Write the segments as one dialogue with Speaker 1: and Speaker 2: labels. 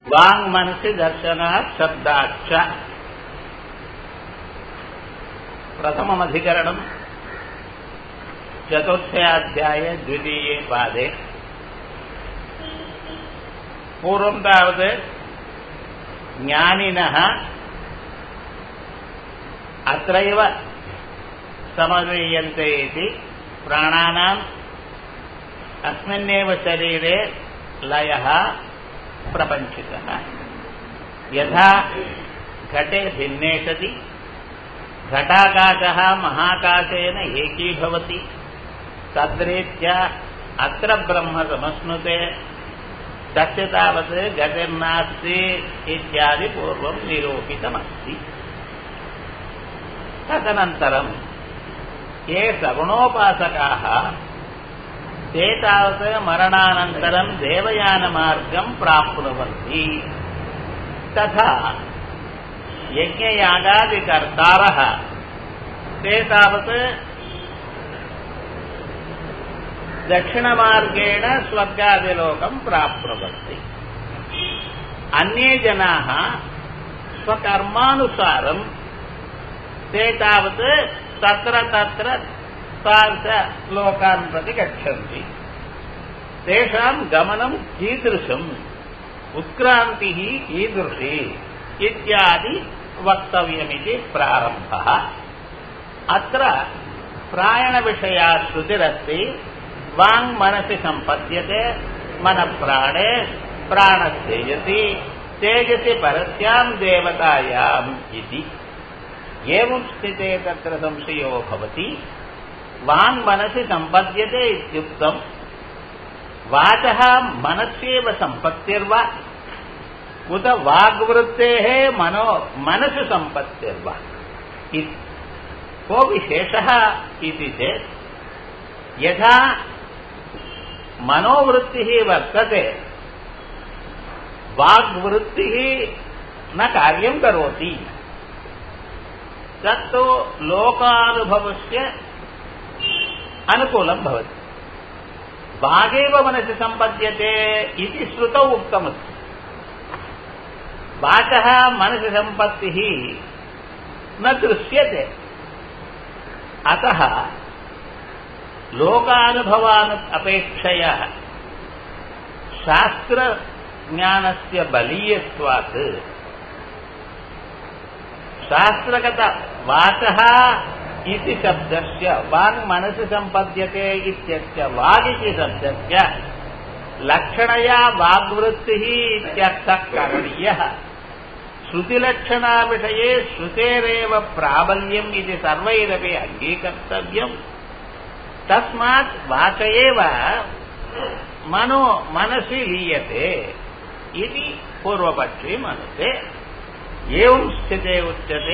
Speaker 1: वाङ् मनसि दर्शनात् शब्दाच्च प्रथममधिकरणम् चतुर्थे अध्याये द्वितीये पादे पूर्वं तावत् ज्ञानिनः अत्रैव समन्वयन्ते इति प्राणानाम् अस्मिन्नेव शरीरे लयः प्रपञ्चितः यथा घटे भिन्ने सति घटाकाशः महाकाशेन एकीभवति तद्रीत्या अत्र ब्रह्म समश्नुते तस्य तावत् गतिर्नास्ति इत्यादि पूर्वं निरूपितमस्ति तदनन्तरं ये सगुणोपासकाः ते तावत् मरणानन्तरं देवयानमार्गं प्राप्नुवन्ति तथा यज्ञयागादिकर्तारः ते तावत् दक्षिणमार्गेण स्वर्गादिलोकं प्राप्नुवन्ति अन्ये जनाः स्वकर्मानुसारं ते तावत् तत्र तत्र तादृशलोकान् प्रति गच्छन्ति तेषां गमनं कीदृशम् उत्क्रान्तिः कीदृशी इत्यादि वक्तव्यमिति प्रारम्भः अत्र प्रायणविषया श्रुतिरस्ति वाङ् मनसि सम्पद्यते मनप्राणे प्राणस्तेजसि तेजसि परस्यां देवतायाम् इति एवं स्थिते तत्र संशयो भवति वाङ् मनसि सम्पद्यते इत्युक्तम् वाचः मनस्येव सम्पत्तिर्वा उत वाग्वृत्तेः मनो मनसि सम्पत्तिर्वा को विशेषः इति चेत् यथा मनोवृत्तिः वर्तते वाग्वृत्तिः न कार्यं करोति तत्तु लोकानुभवस्य अनुकूलं भवति वागेव मनसि सम्पद्यते इति श्रुतौ उक्तमस्ति वाचः मनसि सम्पत्तिः न दृश्यते अतः लोकानुभवान् अपेक्षया शास्त्रज्ञानस्य बलीयत्वात् शास्त्रगत वाचः इति शब्दस्य वाङ् मनसि सम्पद्यते इत्यस्य वागिति शब्दस्य लक्षणया वाग्वृत्तिः इत्यर्थः करणीयः श्रुतिलक्षणाविषये श्रुतेरेव प्राबल्यम् इति सर्वैरपि अङ्गीकर्तव्यम् तस्मात् वाच एव मनो मनसि लीयते इति पूर्वपक्षी मनुते एवं स्थिते उच्यते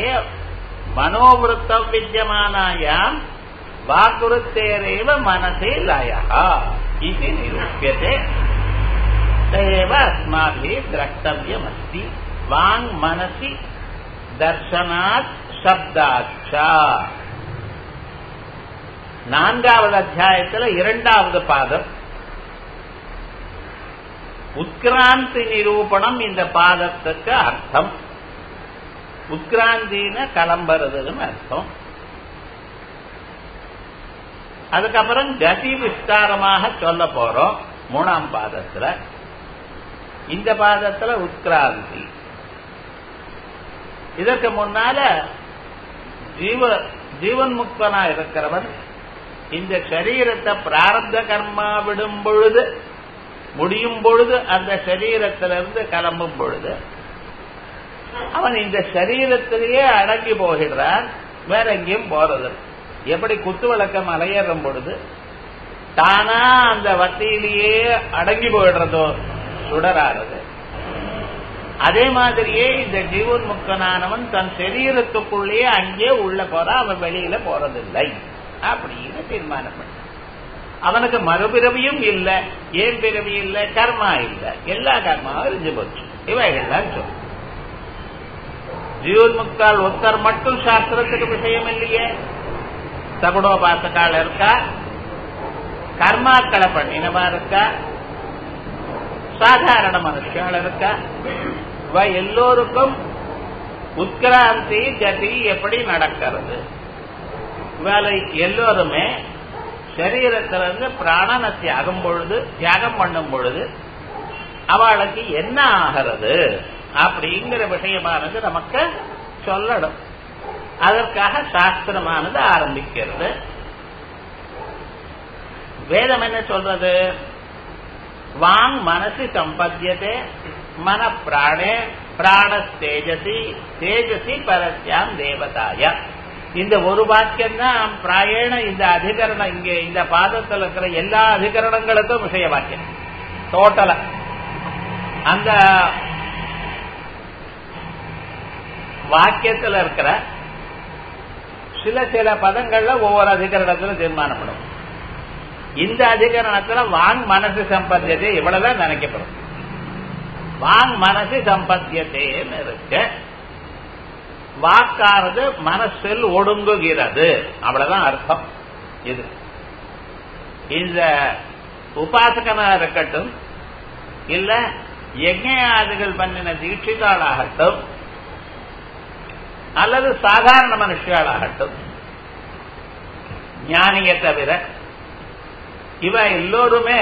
Speaker 1: मनोवृत्तविद्यमानायाम् वाक्वृत्तेरेव मनसि लयः इति निरूप्यते स एव अस्माभिः द्रष्टव्यमस्ति வாங் மனசி தர்சனாத் சப்தாச்ச நான்காவது அத்தியாயத்தில் இரண்டாவது பாதம் உத்கிராந்தி நிரூபணம் இந்த பாதத்துக்கு அர்த்தம் உத்கிராந்தின கிளம்புறதுன்னு அர்த்தம் அதுக்கப்புறம் கதி விஸ்தாரமாக சொல்ல போறோம் மூணாம் பாதத்துல இந்த பாதத்துல உத்கிராந்தி இதற்கு முன்னால ஜீவ ஜீவன் முக்தனா இருக்கிறவன் இந்த சரீரத்தை பிராரப்த கர்மா விடும் பொழுது முடியும் பொழுது அந்த சரீரத்திலிருந்து கிளம்பும் பொழுது அவன் இந்த சரீரத்திலேயே அடங்கி போகிறான் வேற எங்கேயும் போறது எப்படி குத்து விளக்கம் அலையறும் பொழுது தானா அந்த வத்தியிலேயே அடங்கி போயிடுறதோ சுடரானது அதே மாதிரியே இந்த ஜீவன் முக்தனானவன் தன் சரீரத்துக்குள்ளேயே அங்கே உள்ள போற அவன் வெளியில போறதில்லை அப்படின்னு தீர்மானம் பண்ண அவனுக்கு மறுபிறவியும் இல்ல ஏன் பிறவி இல்ல கர்மா இல்ல எல்லா கர்மாவும் இருந்து போச்சு இவைகள்லாம் சொல்லு ஜீவன் முக்தால் ஒருத்தர் மட்டும் சாஸ்திரத்துக்கு விஷயம் இல்லையே சகுடோபாசக்கால் இருக்கா கர்மாக்களை பண்ணினவா இருக்கா சாதாரண மனுஷால் இருக்கா இவ எல்லோருக்கும் உத்கிராந்தி கதி எப்படி நடக்கிறது இவளை எல்லோருமே சரீரத்திலிருந்து பிராணனை தியாகம் பொழுது தியாகம் பண்ணும் பொழுது அவளுக்கு என்ன ஆகிறது அப்படிங்கிற விஷயமானது நமக்கு சொல்லணும் அதற்காக சாஸ்திரமானது ஆரம்பிக்கிறது வேதம் என்ன சொல்றது வாங் மனசு சம்பத்தியதே மன பிராணே பிராண தேஜசி தேஜசி பரஸ்யாம் தேவதாய இந்த ஒரு வாக்கியம் தான் பிராயண இந்த அதிகரணம் இங்க இந்த பாதத்தில் இருக்கிற எல்லா அதிகரணங்களுக்கும் விஷய வாக்கியம் டோட்டலா அந்த வாக்கியத்தில் இருக்கிற சில சில பதங்கள்ல ஒவ்வொரு அதிகரணத்துல தீர்மானப்படும் இந்த அதிகரணத்துல வாங் மனசு சம்பத்தியத்தை இவ்வளவுதான் நினைக்கப்படும் வாங் மனசு சம்பத்தியத்தேன்னு இருக்கு வாக்கானது மனசில் ஒடுங்குகிறது அவ்வளவுதான் அர்த்தம் இது இந்த உபாசகனா இருக்கட்டும் இல்ல யஜ்யாதிகள் பண்ணின தீட்சிதாளாகட்டும் அல்லது சாதாரண மனுஷியாளாகட்டும் ஞானியை தவிர இவ எல்லோருமே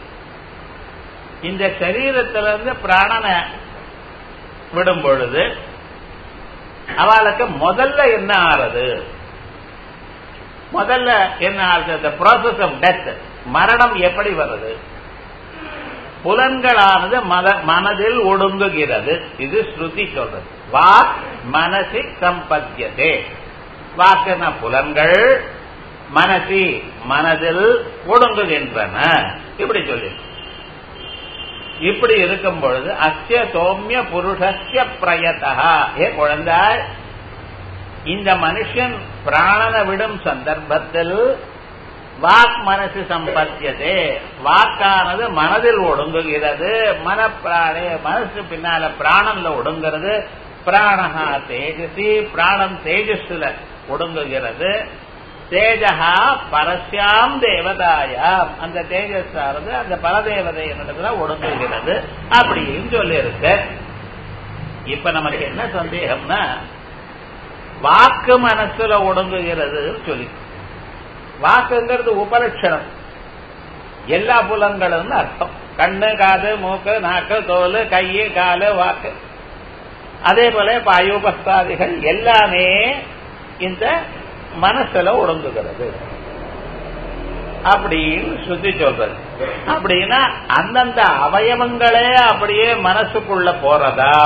Speaker 1: இந்த சரீரத்திலிருந்து பிராணனை விடும் பொழுது அவளுக்கு முதல்ல என்ன ஆறுது முதல்ல என்ன ஆகுது இந்த ப்ராசஸ் ஆஃப் டெத் மரணம் எப்படி வருது புலன்களானது மனதில் ஒடுங்குகிறது இது ஸ்ருதி சொல்றது வாக் மனசி சம்பத்தியதே வாக்குன புலன்கள் மனசி மனதில் ஒடுங்குகின்றன இப்படி சொல்லி இப்படி இருக்கும் பொழுது அஸ்ய சௌமிய புருஷஸ்ய பிரயத்தா ஏ குழந்தாய் இந்த மனுஷன் பிராணனை விடும் சந்தர்ப்பத்தில் வாக் மனசு சம்பத்தியதே வாக்கானது மனதில் ஒடுங்குகிறது மனப்பிராணே மனசு பின்னால பிராணன்ல ஒடுங்கிறது பிராணஹா தேஜசி பிராணம் தேஜஸ்ல ஒடுங்குகிறது தேஜகா பரஸ்யாம் தேவதாயாம் அந்த தேஜஸானது அந்த பரதேவதை இடத்துல ஒடுங்குகிறது அப்படின்னு சொல்லி இருக்கு இப்ப நமக்கு என்ன சந்தேகம்னா வாக்கு மனசுல ஒடுங்குகிறதுன்னு சொல்லி வாக்குங்கிறது உபலட்சணம் எல்லா புலன்களும் அர்த்தம் கண்ணு காது மூக்கு நாக்கு தோல் கையு காலு வாக்கு அதே போல பாயுபஸ்தாதிகள் எல்லாமே இந்த மனசுல ஒடுங்குகிறது அப்படின்னு சுத்தி சொல்றது அப்படின்னா அந்தந்த அவயவங்களே அப்படியே மனசுக்குள்ள போறதா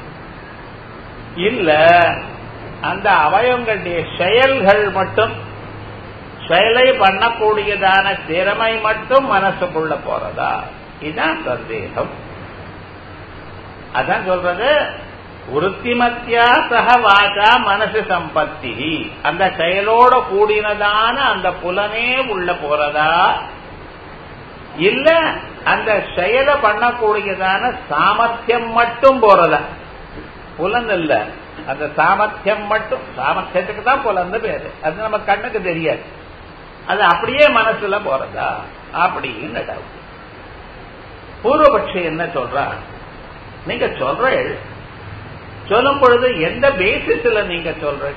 Speaker 1: இல்ல அந்த அவயவங்களுடைய செயல்கள் மட்டும் செயலை பண்ணக்கூடியதான திறமை மட்டும் மனசுக்குள்ள போறதா இதுதான் சந்தேகம் அதான் சொல்றது விருத்திமத்தியா சக வாசா மனசு சம்பத்தி அந்த செயலோட கூடினதான அந்த புலனே உள்ள போறதா இல்ல அந்த செயலை பண்ணக்கூடியதான சாமர்த்தியம் மட்டும் போறதா புலன் இல்ல அந்த சாமர்த்தியம் மட்டும் சாமர்த்தியத்துக்கு தான் புலந்து பேரு அது நம்ம கண்ணுக்கு தெரியாது அது அப்படியே மனசுல போறதா அப்படின்னு டவுட் பூர்வபட்சி என்ன சொல்றா நீங்க சொல்ற சொல்லும் பொழுது எந்த பேசிஸ்ல நீங்க சொல்ற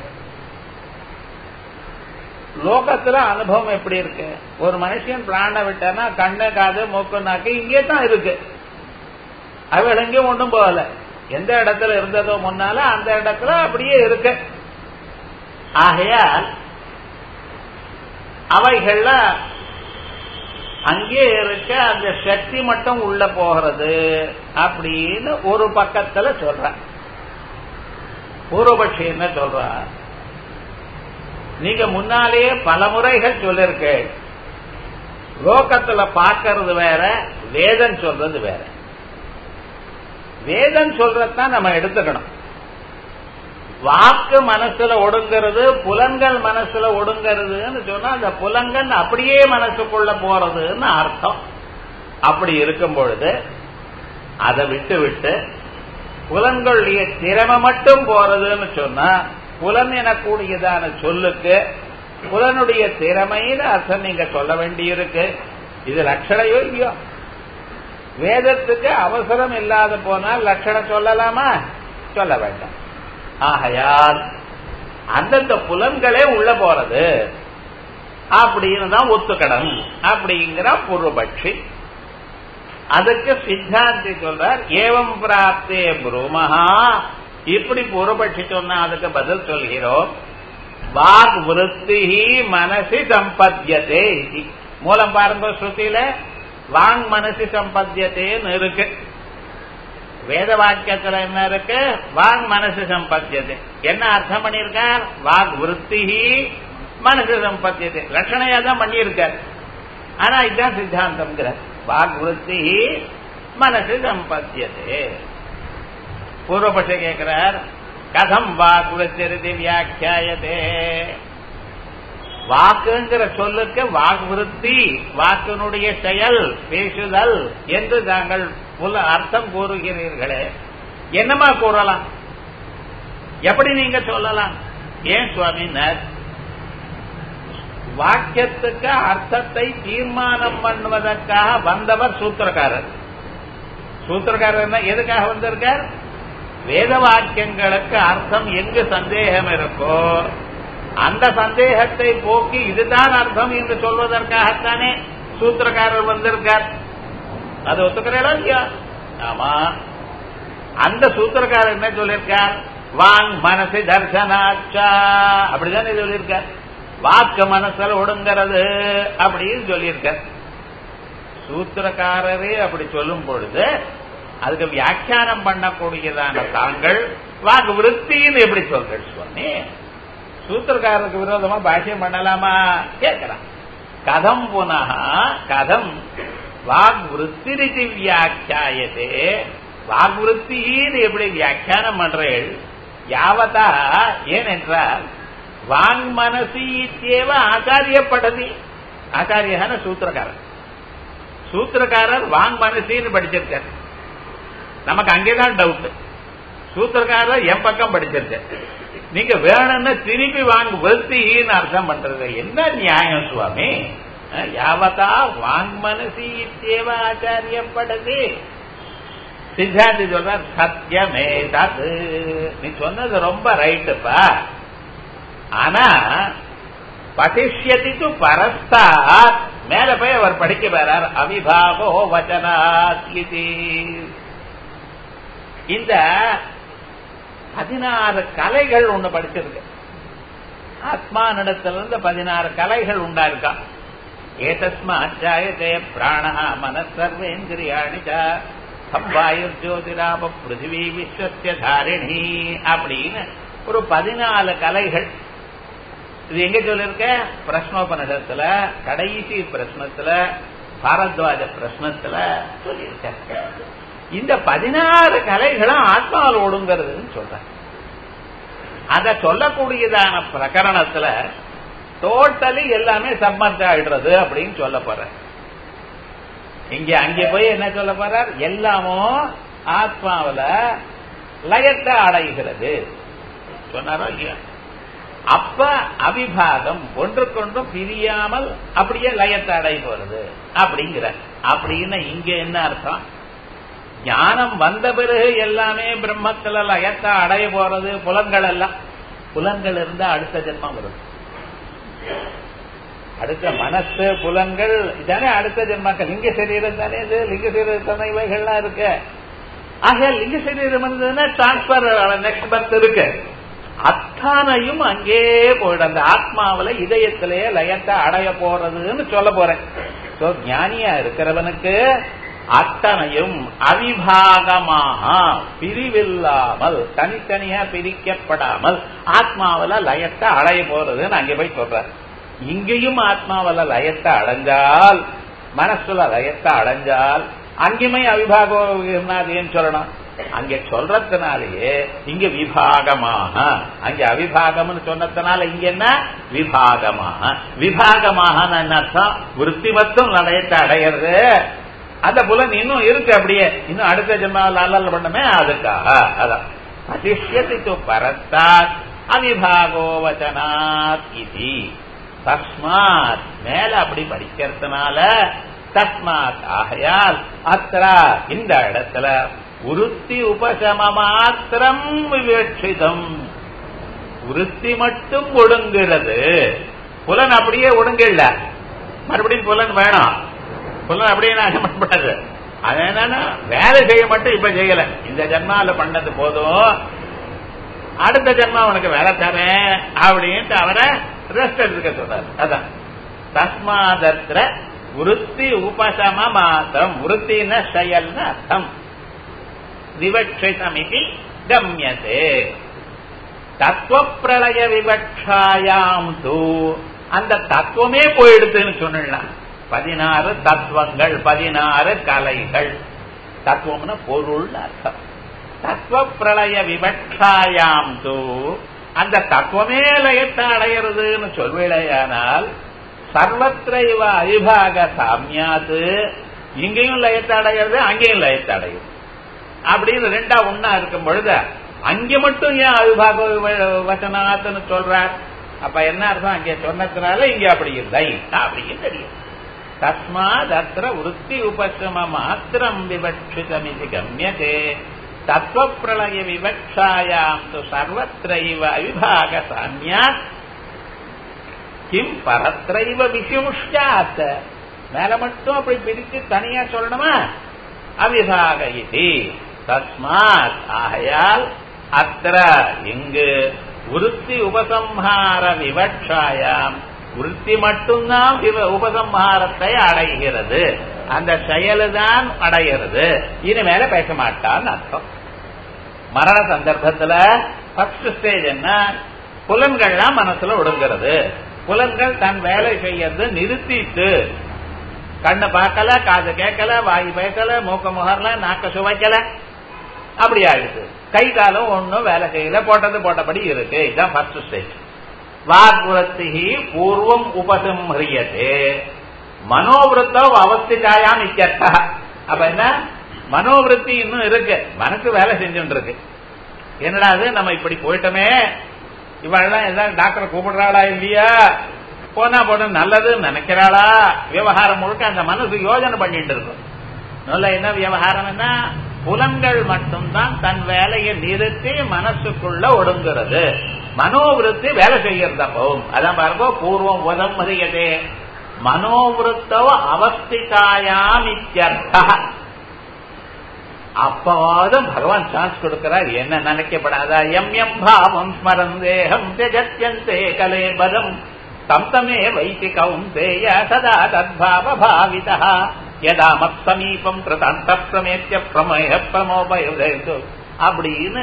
Speaker 1: லோகத்துல அனுபவம் எப்படி இருக்கு ஒரு மனுஷன் பிராண விட்டானா கண்ணு காது மூக்கு நாக்கு இங்கே தான் இருக்கு அவள் எங்கேயும் ஒன்றும் போகல எந்த இடத்துல இருந்ததோ முன்னால அந்த இடத்துல அப்படியே இருக்கு ஆகையால் அவைகள்ல அங்கே இருக்க அந்த சக்தி மட்டும் உள்ள போகிறது அப்படின்னு ஒரு பக்கத்துல சொல்ற பூர்வபட்சி என்ன சொல்ற நீங்க முன்னாலேயே பல முறைகள் சொல்லிருக்க லோகத்துல பார்க்கறது வேற வேதம் சொல்றது வேற வேதம் சொல்றதான் நம்ம எடுத்துக்கணும் வாக்கு மனசுல ஒடுங்கிறது புலன்கள் மனசுல ஒடுங்கிறதுன்னு சொன்னா அந்த புலன்கள் அப்படியே மனசுக்குள்ள போறதுன்னு அர்த்தம் அப்படி இருக்கும் பொழுது அதை விட்டு விட்டு புலன்களுடைய திறமை மட்டும் போறதுன்னு சொன்னா புலன் எனக்கூடியதான சொல்லுக்கு புலனுடைய திறமைன்னு அர்த்தம் நீங்க சொல்ல வேண்டியிருக்கு இது லட்சணையோ இல்லையோ வேதத்துக்கு அவசரம் இல்லாத போனால் லட்சணம் சொல்லலாமா சொல்ல வேண்டாம் ஆகையால் அந்தந்த புலன்களே உள்ள போறது அப்படின்னு தான் ஒத்துக்கணும் அப்படிங்கிற பூர்வபட்சி அதுக்கு சித்தாந்தி சொல்றார் ஏவம் பிராப்தே புருமஹா இப்படி பூர்வபட்சி சொன்னா அதுக்கு பதில் சொல்கிறோம் வாக் விருத்தி மனசி சம்பத்தியதே இது மூலம் பாருங்க ஸ்ருதியில வாங் மனசி சம்பத்தியதேன்னு இருக்கு வேத வாக்கியத்துல என்ன இருக்கு வாங் மனசு சம்பத்தியது என்ன அர்த்தம் பண்ணியிருக்கார் வாக் விருத்தி மனசு சம்பத்தியது லட்சணையா தான் பண்ணியிருக்கார் ஆனா இதுதான் சித்தாந்தம்ங்கிற வாக் விருத்தி மனசு சம்பத்தியது பூர்வபட்ச கேட்கிறார் கதம் வாக் விருத்தி வியாக்கியாயதே வாக்குங்கிற சொல்லுக்கு வாக் விருத்தி வாக்கினுடைய செயல் பேசுதல் என்று தாங்கள் புல அர்த்தம் கூறுகிறீர்களே என்னமா கூறலாம் எப்படி நீங்க சொல்லலாம் ஏன் சுவாமினர் வாக்கியத்துக்கு அர்த்தத்தை தீர்மானம் பண்ணுவதற்காக வந்தவர் சூத்திரக்காரர் சூத்திரக்காரர் எதுக்காக வந்திருக்கார் வேத வாக்கியங்களுக்கு அர்த்தம் எங்கு சந்தேகம் இருக்கோ அந்த சந்தேகத்தை போக்கி இதுதான் அர்த்தம் என்று சொல்வதற்காகத்தானே சூத்திரக்காரர் வந்திருக்கார் அது ஒத்துக்கிறீங்களா இல்லையா ஆமா அந்த சூத்திரக்காரர் என்ன சொல்லியிருக்கார் வாங் மனசு தர்சனாச்சா அப்படிதானே சொல்லியிருக்கார் வாக்கு மனசுல ஒடுங்கிறது அப்படின்னு சொல்லியிருக்கார் சூத்திரக்காரரே அப்படி சொல்லும் பொழுது அதுக்கு வியாக்கியானம் பண்ணக்கூடியதான தாங்கள் வாக்கு விருத்தின்னு எப்படி சொல்றேன் சுவாமி சூத்திரக்காரருக்கு விரோதமா பாஷ்யம் பண்ணலாமா கேட்கிறான் கதம் புனக கதம் வாக் விருத்திரிதி வியாக்கியாயதே வாக் விருத்தின்னு எப்படி வியாக்கியானம் பண்றேள் யாவதா ஏனென்றால் வாங் மனசி இத்தியேவ ஆச்சாரியப்படதி ஆச்சாரியான சூத்திரக்காரர் சூத்திரக்காரர் வாங் மனசின்னு படிச்சிருக்கார் நமக்கு அங்கேதான் டவுட் சூத்திரக்காரர் என் பக்கம் படிச்சிருக்கார் நீங்க வேணும்னா திருப்பி வாங்க வெல்த்தின்னு அர்த்தம் பண்றது என்ன நியாயம் சுவாமி யாவதா வாங் மனசி இத்தியேவ ஆச்சாரியப்படது சித்தாந்தி சொல்றார் சத்தியமே தது நீ சொன்னது ரொம்ப ரைட்டுப்பா ஆனா பட்டிஷ்யதி து பரஸ்தா மேல போய் அவர் படிக்க போறார் அவிபாகோ வச்சனாத்லிதி இந்த பதினாறு கலைகள் ஒண்ணு படிச்சிருக்கு ஆத்மா நடத்திலிருந்து பதினாறு கலைகள் உண்டாயிருக்கா ஏதஸ்மாச்சாயதே பிராணா மனசர்வேந்திரியாணி சம்பாயுர் ஜோதிராப பிருத்திவி விஸ்வத்திய தாரிணி அப்படின்னு ஒரு பதினாலு கலைகள் இது எங்க சொல்லிருக்க பிரஷ்னோபனிஷத்துல கடைசி பிரश्னத்துல பாரத்வாஜ பிரश्னத்துல சொல்லியிருக்க இந்த பதினாறு கலைகளும் ஆத்மாவில் ஒடுங்கிறதுன்னு சொல்ற அத சொல்லக்கூடியதான பிரகரணத்துல டோட்டலி எல்லாமே சம்மந்த ஆயிடுறது அப்படின்னு சொல்ல போற இங்க அங்கே போய் என்ன சொல்ல போறார் எல்லாமும் ஆத்மாவில லயத்தை அடைகிறது சொன்னாரோ இல்லையா அப்ப அவிபாகம் ஒன்றுக்கொன்றும் பிரியாமல் அப்படியே லயத்தை அடை போறது அப்படிங்கிற அப்படின்னு இங்க என்ன அர்த்தம் ஞானம் வந்த பிறகு எல்லாமே பிரம்மத்துல லயத்தை அடைய போறது புலன்கள் எல்லாம் புலன்கள் இருந்தா அடுத்த ஜென்மம் வருது அடுத்த மனசு புலன்கள் இதானே அடுத்த ஜென்மாக்கள் லிங்க சரீரம் தானே இது லிங்க சரீரத்தான இவைகள்லாம் இருக்கு ஆக லிங்க சரீரம் இருந்ததுன்னா டிரான்ஸ்பர் நெக்ஸ்ட் பர்த் இருக்கு அத்தானையும் அங்கே போயிடும் அந்த ஆத்மாவில இதயத்திலேயே லயத்தை அடைய போறதுன்னு சொல்ல போறேன் சோ ஞானியா இருக்கிறவனுக்கு அத்தனையும் அவிபாகமாக பிரிவில்லாமல் தனித்தனியா பிரிக்கப்படாமல் ஆத்மாவில லயத்தை அடைய போறதுன்னு அங்கே போய் சொல்ற இங்கேயும் ஆத்மாவில லயத்தை அடைஞ்சால் மனசுல லயத்தை அடைஞ்சால் அங்கேயுமே அவிபாகம் ஏன்னு சொல்லணும் அங்க சொல்றதுனாலேயே இங்க விபாகமாக அங்க அவிபாகம்னு சொன்னதுனால இங்க என்ன விபாகமாக விபாகமாக என்ன அர்த்தம் விற்பி மட்டும் லயத்தை அடையிறது அந்த புலன் இன்னும் இருக்கு அப்படியே இன்னும் அடுத்த ஜென்மாவில் அல்லல் பண்ணுமே அதுக்காக அதான் அதிஷ்யத்து பரத்தாத் அவிபாகோ வச்சனாத் இது தஸ்மாத் மேல அப்படி படிக்கிறதுனால தஸ்மாத் ஆகையால் அத்திர இந்த இடத்துல உருத்தி உபசம மாத்திரம் விவட்சிதம் உருத்தி மட்டும் ஒடுங்கிறது புலன் அப்படியே ஒடுங்கல மறுபடியும் புலன் வேணும் புலன் அப்படியே நான் பண்ணக்கூடாது அது என்னன்னா வேலை செய்ய மட்டும் இப்ப செய்யல இந்த ஜென்மால பண்ணது போதும் அடுத்த ஜென்மா உனக்கு வேலை தரேன் அப்படின்ட்டு அவரை ரெஸ்ட் எடுத்துக்க சொல்றாரு அதான் தஸ்மாதத்திர விருத்தி உபசம மாத்திரம் விருத்தின செயல்னு அர்த்தம் விவட்சிதமிதி கம்யதே தத்துவ பிரளய விவட்சாயாம் தூ அந்த தத்துவமே போயிடுதுன்னு சொன்னா பதினாறு தத்துவங்கள் பதினாறு கலைகள் தத்துவம்னா பொருள் அர்த்தம் தத்துவ பிரளய விவட்சாயாம் தூ அந்த தத்துவமே லயத்தை அடையிறதுன்னு சொல்வேளையானால் சர்வத்திர இவ அவிபாக சாமியாது இங்கேயும் லயத்தை அடையிறது அங்கேயும் லயத்தை அடையுது அப்படின்னு ரெண்டா ஒன்னா இருக்கும் பொழுது அங்க மட்டும் ஏன் அவிபாக வசனாத்துன்னு சொல்றார் அப்ப என்ன அர்த்தம் அங்கே சொன்னதுனால இங்க அப்படி இல்லை அப்படின்னு தெரியும் தஸ்மாத் அத்திர விருத்தி உபசம மாத்திரம் விவட்சிதமிதி கம்யதே தத்துவ பிரளய விவக்ஷாயாம் து சர்வத்திரைவ அவிபாக சாமியாத் கிம் பரத்திரைவ விசிமுஷ்டாத் மேல மட்டும் அப்படி பிரித்து தனியா சொல்லணுமா அவிபாக இது தஸ்மாத் ஆகையால் அத்திர இங்கு விருத்தி உபசம்ஹார விவட்சாயாம் விருத்தி மட்டும்தான் உபசம்ஹாரத்தை அடைகிறது அந்த செயலுதான் அடைகிறது இனிமேல பேச மாட்டான்னு அர்த்தம் மரண சந்தர்ப்பத்துல ஃபர்ஸ்ட் ஸ்டேஜ் என்ன புலன்கள்லாம் மனசுல ஒடுங்கிறது புலன்கள் தன் வேலை செய்யறது நிறுத்திட்டு கண்ணு பார்க்கல காது கேட்கல வாய் பேசல மூக்க முகர்ல நாக்க சுவைக்கல அப்படி ஆயிடுது கை காலம் ஒன்னும் வேலை செய்யல போட்டது போட்டபடி இருக்கு இதுதான் ஃபர்ஸ்ட் ஸ்டேஜ் வாக்வரத்தி பூர்வம் உபசம்ஹரியதே மனோவிருத்தோ அவஸ்திகாயாம் இத்தியர்த்தா அப்ப என்ன மனோவிருத்தி இன்னும் இருக்கு மனசு வேலை செஞ்சுட்டு இருக்கு என்னடா அது நம்ம இப்படி போயிட்டோமே இவெல்லாம் ஏதாவது டாக்டர் கூப்பிடுறாளா இல்லையா போனா போன நல்லதுன்னு நினைக்கிறாளா விவகாரம் முழுக்க அந்த மனசு யோஜனை பண்ணிட்டு இருக்கும் நல்ல என்ன விவகாரம் என்ன புலன்கள் மட்டும்தான் தன் வேலையை நிறுத்தி மனசுக்குள்ள ஒடுங்கிறது மனோவிருத்தி வேலை செய்யறதா போகும் அதான் பாருங்க பூர்வம் உதம் மதியதே மனோவிருத்தவ அவஸ்திகாயாம் இத்தியர்த்தா அப்பவாவது பகவான் சான்ஸ் கொடுக்கிறார் என்ன நினைக்கப்படாதா எம் எம் பாவம் ஸ்மரந்தேகம் தியஜத்யந்தே கலே பதம் தம் தமே வைத்தி கௌந்தேய சதா தத்பாவ பாவிதா யதா மத் சமீபம் கிருதாந்த பிரமேத்திய பிரமேய பிரமோபயுதேது அப்படின்னு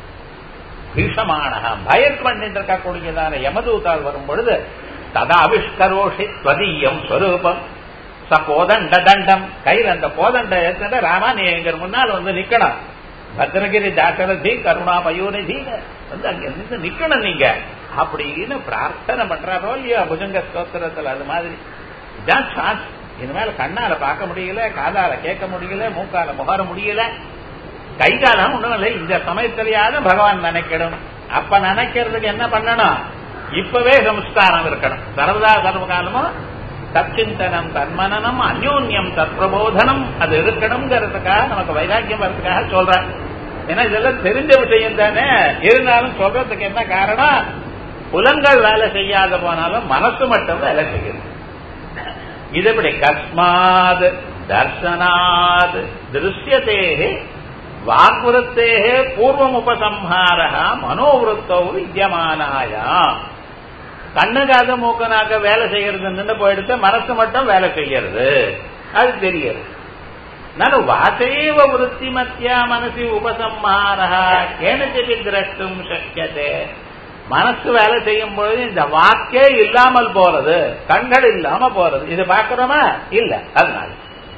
Speaker 1: பீஷமானக பயத்து பண்ணிட்டு இருக்கக்கூடியதான யமதூதால் வரும் பொழுது ததாவிஷ்கரோஷி ஸ்வதீயம் ஸ்வரூபம் ச கோதண்ட தண்டம் கையில் அந்த கோதண்ட எடுத்துட்டு ராமா நீ எங்க முன்னால் வந்து நிக்கணும் பத்ரகிரி தாசரதி கருணா பயோநிதி வந்து அங்க இருந்து நிக்கணும் நீங்க அப்படின்னு பிரார்த்தனை பண்றாரோ இல்லையா புஜங்க ஸ்தோத்திரத்துல அது மாதிரி இதான் சான்ஸ் இனிமேல கண்ணால பார்க்க முடியல காதால கேட்க முடியல மூக்கால முகர முடியல கை காலம் ஒண்ணும் இல்லை இந்த சமயத்திலேயாவது பகவான் நினைக்கணும் அப்ப நினைக்கிறதுக்கு என்ன பண்ணணும் இப்பவே சம்ஸ்காரம் இருக்கணும் சர்வதா சர்வகாலமும் தச்சிந்தனம் தன்மனனம் அந்யோன்யம் தற்பிரபோதனம் அது இருக்கணுங்கிறதுக்காக நமக்கு வைராக்கியம் வர்றதுக்காக சொல்றேன் ஏன்னா இதெல்லாம் தெரிஞ்ச விஷயம் தானே இருந்தாலும் சொல்றதுக்கு என்ன காரணம் புலன்கள் வேலை செய்யாத போனாலும் மனசு மட்டும் வேலை செய்யுது இதுபடி கஸ்மாத் தர்சனாத் திருஷ்யத்தே வாக்வருத்தே பூர்வம் உபசம்ஹார மனோவிருத்தோ வித்தியமானாயாம் கண்ணு காது மூக்கனாக்க வேலை செய்யறது நின்று போயிடுத்து மனசு மட்டும் வேலை செய்யறது அது தெரியுது நான் வாசைவ விருத்தி மத்தியா மனசி உபசம்ஹார கேனச்சிபி திரஷ்டும் சக்கியதே மனசு வேலை செய்யும் பொழுது இந்த வாக்கே இல்லாமல் போறது கண்கள் இல்லாம போறது இது பாக்குறோமா இல்ல அதனால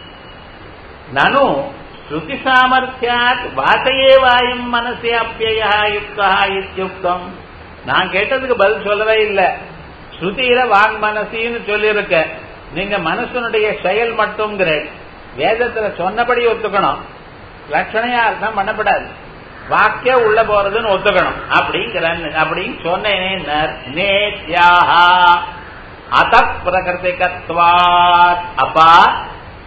Speaker 1: நனு ஸ்ருதி சாமர்த்தியாத் வாசையே வாயும் மனசே அப்பியா யுக்தா இத்தியுக்தம் நான் கேட்டதுக்கு பதில் சொல்லவே இல்லை ஸ்ருதியில வாங் மனசின்னு சொல்லியிருக்க நீங்க மனசனுடைய செயல் மட்டும் வேதத்துல சொன்னபடி ஒத்துக்கணும் லட்சணையா அர்த்தம் பண்ணப்படாது வாக்கிய உள்ள போறதுன்னு ஒத்துக்கணும் அப்படிங்கிற அப்படின்னு சொன்னேன் நேத்யாஹா அத பிரகிருதிகத்வாத் அப்பா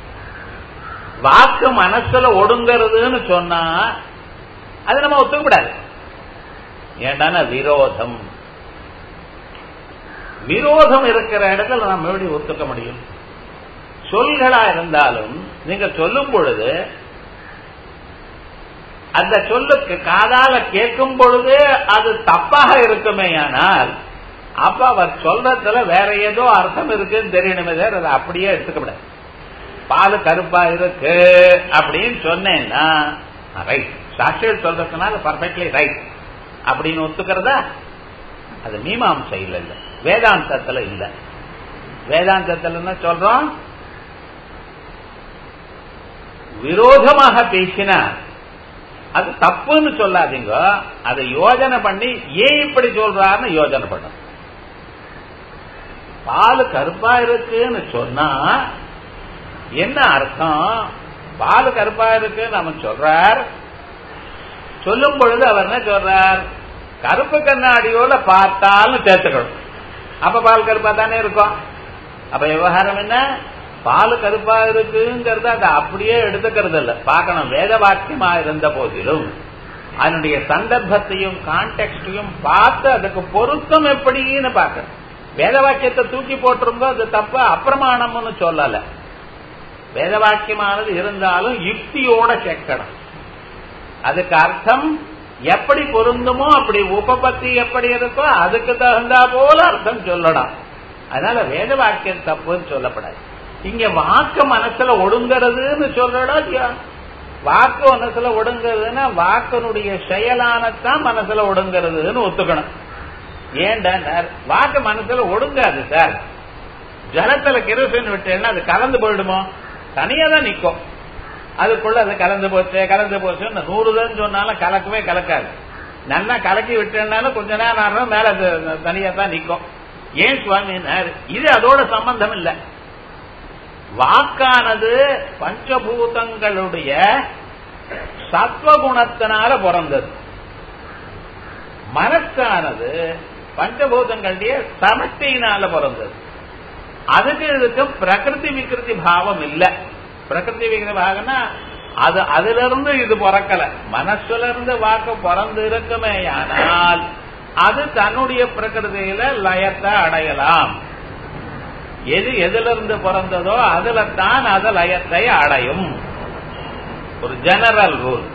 Speaker 1: வாக்கு மனசுல ஒடுங்கிறதுன்னு சொன்னா அது நம்ம ஒத்துக்கூடாது ஏண்டான விரோதம் விரோதம் இருக்கிற இடத்துல நம்ம எப்படி ஒத்துக்க முடியும் சொல்களா இருந்தாலும் நீங்க சொல்லும் பொழுது அந்த சொல்லுக்கு காதால கேட்கும் பொழுது அது தப்பாக இருக்குமே ஆனால் அப்ப அவர் சொல்றதுல வேற ஏதோ அர்த்தம் இருக்குன்னு தெரியணுமே தவிர அதை அப்படியே எடுத்துக்கப்படாது பால் கருப்பா இருக்கு அப்படின்னு சொன்னேன்னா ரைட் சாஸ்திரம் சொல்றதுனால பர்ஃபெக்ட்லி ரைட் அப்படின்னு ஒத்துக்கிறதா அது மீமாம்சை இல்ல இல்ல வேதாந்தத்துல இல்ல வேதாந்தத்துல என்ன சொல்றோம் விரோதமாக பேசினா அது தப்புன்னு சொல்லாதீங்க அதை யோஜனை பண்ணி ஏன் இப்படி சொல்றாருன்னு யோஜனை பண்ணும் பால் கருப்பா இருக்குன்னு சொன்னா என்ன அர்த்தம் பால் கருப்பா இருக்குன்னு அவன் சொல்றார் சொல்லும் பொழுது அவர் என்ன சொல்றார் கருப்பு கண்ணாடியோட பார்த்தாலும் சேர்த்துக்கணும் அப்ப பால் கருப்பா தானே இருக்கும் அப்ப விவகாரம் என்ன பால் கருப்பா இருக்குங்கிறத அதை அப்படியே எடுத்துக்கிறது இல்ல பார்க்கணும் வேத வாக்கியமா இருந்த போதிலும் அதனுடைய சந்தர்ப்பத்தையும் கான்டெக்டையும் பார்த்து அதுக்கு பொருத்தம் எப்படின்னு பார்க்கணும் வேத வாக்கியத்தை தூக்கி போட்டிருந்தோ அது தப்பு அப்பிரமாணம்னு சொல்லல வேத வாக்கியமானது இருந்தாலும் யுக்தியோட சேர்க்கணும் அதுக்கு அர்த்தம் எப்படி பொருந்துமோ அப்படி உபபத்தி எப்படி இருக்கோ அதுக்கு தகுந்தா போல அர்த்தம் சொல்லலாம் அதனால வேத வாக்கியம் தப்புன்னு சொல்லப்படாது இங்க வாக்கு மனசுல ஒடுங்கிறதுன்னு சொல்றடா இல்லையா வாக்கு மனசுல ஒடுங்கிறதுன்னா வாக்கனுடைய செயலானத்தான் மனசுல ஒடுங்கிறதுன்னு ஒத்துக்கணும் ஏன்டா வாக்கு மனசுல ஒடுங்காது சார் ஜலத்துல கிருசன் விட்டேன்னா அது கலந்து போயிடுமோ தனியா தான் நிக்கும் அதுக்குள்ள அது கலந்து போச்சு கலந்து போச்சு நூறுதான் சொன்னாலும் கலக்கவே கலக்காது நல்லா கலக்கி விட்டேன்னாலும் கொஞ்ச நேரம் ஆடுறோம் மேல அது தனியா தான் நிக்கும் ஏன் சுவாமி இது அதோட சம்பந்தம் இல்லை வாக்கானது பஞ்சபூதங்களுடைய சத்வகுணத்தினால பிறந்தது மனசானது பஞ்சபூதங்களுடைய சமஷ்டியினால பிறந்தது அதுக்கு இதுக்கு பிரகிருதி விகிருதி பாவம் இல்ல பிரகிருதி விகிருதி பாவம்னா அது அதுல இருந்து இது பிறக்கல மனசுல இருந்து வாக்கு பிறந்து இருக்குமே ஆனால் அது தன்னுடைய பிரகிருதியில லயத்தை அடையலாம் எது எதுல இருந்து பிறந்ததோ அதுல தான் அது லயத்தை அடையும் ஒரு ஜெனரல் ரூல்